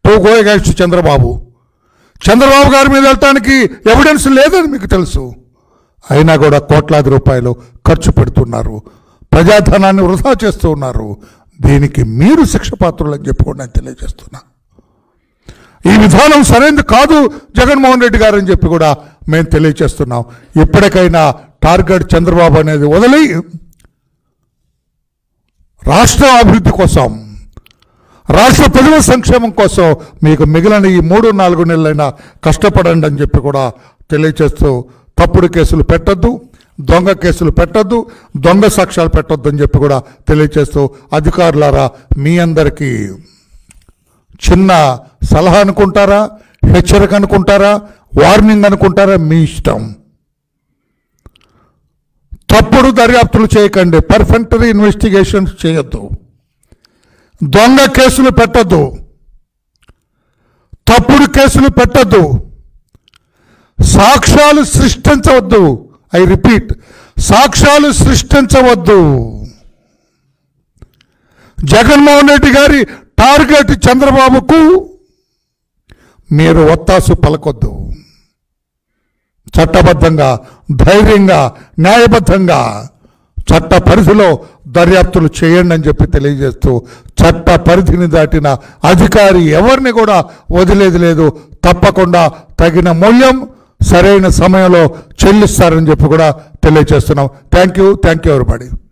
to go against Chandrababu Chandrababu గారి మీద వెళ్ళటానికి ఎవిడెన్స్ లేదని మీకు తెలుసు అయినా కూడా కోట్లాది రూపాయలు ఖర్చు పెడుతున్నారు ప్రజాధనాన్ని వృధా చేస్తూ ఉన్నారు దీనికి మీరు శిక్ష పాత్రులని చెప్పుకోండి నేను తెలియజేస్తున్నా ఈ విధానం సరైనది కాదు జగన్మోహన్ రెడ్డి గారు అని చెప్పి కూడా మేము తెలియజేస్తున్నాం ఇప్పటికైనా టార్గెట్ చంద్రబాబు అనేది వదిలి రాష్ట్ర అభివృద్ధి కోసం రాష్ట్ర ప్రజల సంక్షేమం కోసం మీకు మిగిలిన ఈ మూడు నాలుగు నెలలైనా కష్టపడండి అని చెప్పి కూడా తెలియచేస్తూ తప్పుడు కేసులు పెట్టొద్దు దొంగ కేసులు పెట్టొద్దు దొంగ సాక్ష్యాలు పెట్టొద్దు అని చెప్పి కూడా తెలియచేస్తూ అధికారులారా మీ అందరికీ చిన్న సలహా అనుకుంటారా హెచ్చరిక అనుకుంటారా వార్నింగ్ అనుకుంటారా మీ ఇష్టం తప్పుడు దర్యాప్తులు చేయకండి పర్ఫెక్టరీ ఇన్వెస్టిగేషన్స్ చేయొద్దు దొంగ కేసులు పెట్టద్దు తప్పుడు కేసులు పెట్టద్దు సాక్ష్యాలు సృష్టించవద్దు ఐ రిపీట్ సాక్ష్యాలు సృష్టించవద్దు జగన్మోహన్ రెడ్డి గారి టార్గెట్ చంద్రబాబుకు మీరు ఒత్తాసు పలకొద్దు చట్టబద్ధంగా ధైర్యంగా న్యాయబద్ధంగా చట్ట పరిధిలో దర్యాప్తులు చేయండి అని చెప్పి తెలియజేస్తూ చట్ట పరిధిని దాటిన అధికారి ఎవరిని కూడా వదిలేది లేదు తప్పకుండా తగిన మూల్యం సరైన సమయంలో చెల్లిస్తారని చెప్పి కూడా తెలియజేస్తున్నాం thank you thank you everybody